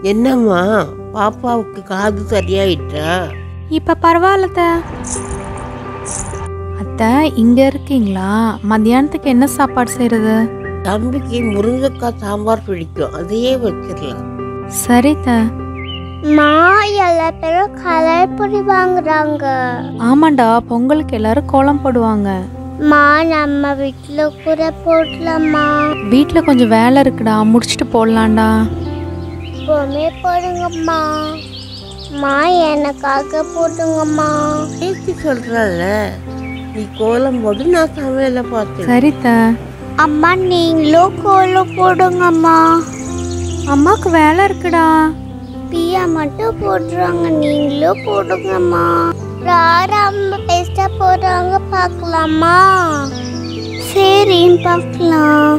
என்னம்மா பாப்பாவுக்கு காது சரியாயிட்டா இப்போ பரவாயில்லத்த அத்தை இங்கே இருக்கீங்களா மத்தியானத்துக்கு என்ன சாப்பாடு செய்கிறது தம்பிக்கு முருங்கைக்காய் சாம்பார் பிடிக்கும் அதையே வச்சிடலாம் சரித்த மா எல்லா பேரும் கலர் பொடி வாங்குறாங்க ஆமாண்டா பொங்கலுக்கு எல்லாரும் கோலம் போடுவாங்க மா நம்ம வீட்டுல கூட போடலாமா வீட்டில் கொஞ்சம் வேலை இருக்குடா முடிச்சுட்டு போடலாம்டா எப்பவுமே போடுங்கம்மா மா எனக்காக போடுங்கம்மா பேசி சொல்றல நீ கோலம் போடு நான் சமையலை பார்த்து சரித்த அம்மா நீங்களும் கோலம் போடுங்கம்மா அம்மாவுக்கு வேலை இருக்குடா பியா மட்டும் போடுறாங்க நீங்களும் போடுங்கம்மா யார் அம்மா பெஸ்டா போடுறாங்க பார்க்கலாமா சரின்னு பார்க்கலாம்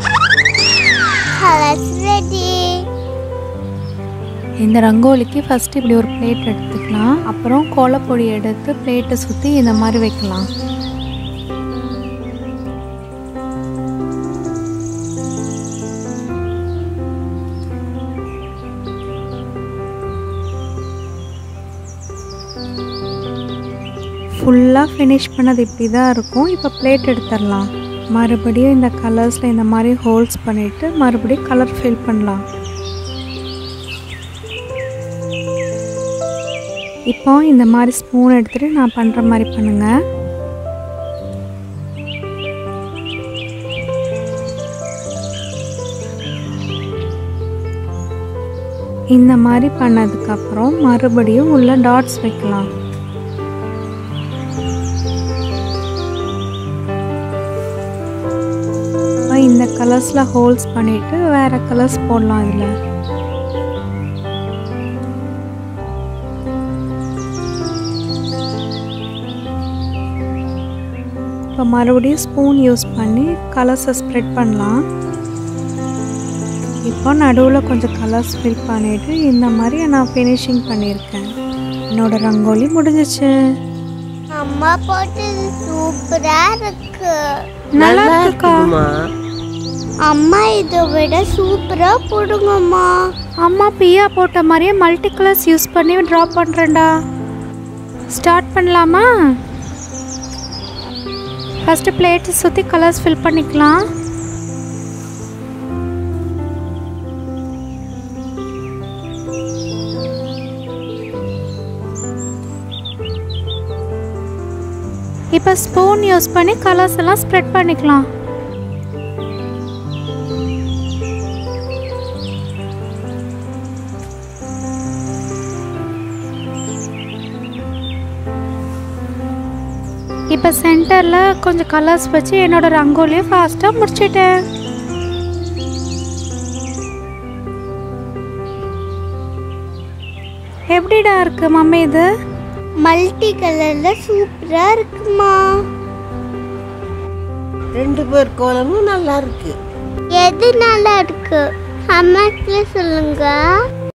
கலர்ஸ் ரெடி இந்த ரங்கோலிக்கு ஃபஸ்ட்டு இப்படி ஒரு பிளேட் எடுத்துக்கலாம் அப்புறம் கோலப்பொடி எடுத்து பிளேட்டை சுற்றி இந்த மாதிரி வைக்கலாம் ஃபுல்லாக ஃபினிஷ் பண்ணது இப்படி தான் இருக்கும் இப்போ பிளேட் எடுத்துடலாம் மறுபடியும் இந்த கலர்ஸில் இந்த மாதிரி ஹோல்ஸ் பண்ணிவிட்டு மறுபடியும் கலர் ஃபில் பண்ணலாம் இப்போ இந்த மாதிரி ஸ்பூன் எடுத்துகிட்டு நான் பண்ணுற மாதிரி பண்ணுங்கள் இந்த மாதிரி பண்ணதுக்கப்புறம் மறுபடியும் உள்ள டாட்ஸ் வைக்கலாம் இப்போ இந்த கலர்ஸில் ஹோல்ஸ் பண்ணிவிட்டு வேறு கலர்ஸ் போடலாம் இதில் இப்போ மறுபடியும் ஸ்பூன் யூஸ் பண்ணி கலர்ஸை ஸ்ப்ரெட் பண்ணலாம் இப்போ நடுவில் கொஞ்சம் கலர்ஸ் ஃபில் பண்ணிவிட்டு இந்த மாதிரி நான் ஃபினிஷிங் பண்ணியிருக்கேன் என்னோட ரங்கோலி முடிஞ்சிச்சு அம்மா போட்டது சூப்பரா இருக்கு நல்லா இருக்குக்கா இருக்குமா அம்மா இதை விட சூப்பரா போடுங்கம்மா அம்மா பியா போட்ட மாதிரியே மல்டி கலர்ஸ் யூஸ் பண்ணி ட்ரா பண்ணுறேன்டா ஸ்டார்ட் பண்ணலாமா ஃபஸ்ட்டு பிளேட்டை சுற்றி கலர்ஸ் ஃபில் பண்ணிக்கலாம் இப்போ ஸ்பூன் யூஸ் பண்ணி கலர்ஸ் எல்லாம் ஸ்ப்ரெட் பண்ணிக்கலாம் இப்போ சென்டரில் கொஞ்சம் கலர்ஸ் வச்சு என்னோட ரங்கோலியை ஃபாஸ்ட்டாக முடிச்சிட்டேன் எப்படிடா இருக்கு மம்மி இது மல்டி கலர்ல சூப்பரா இருக்குமா ரெண்டு பேர் கோலமும் நல்லா இருக்கு எது நல்லா இருக்கு கமெண்ட்ல சொல்லுங்க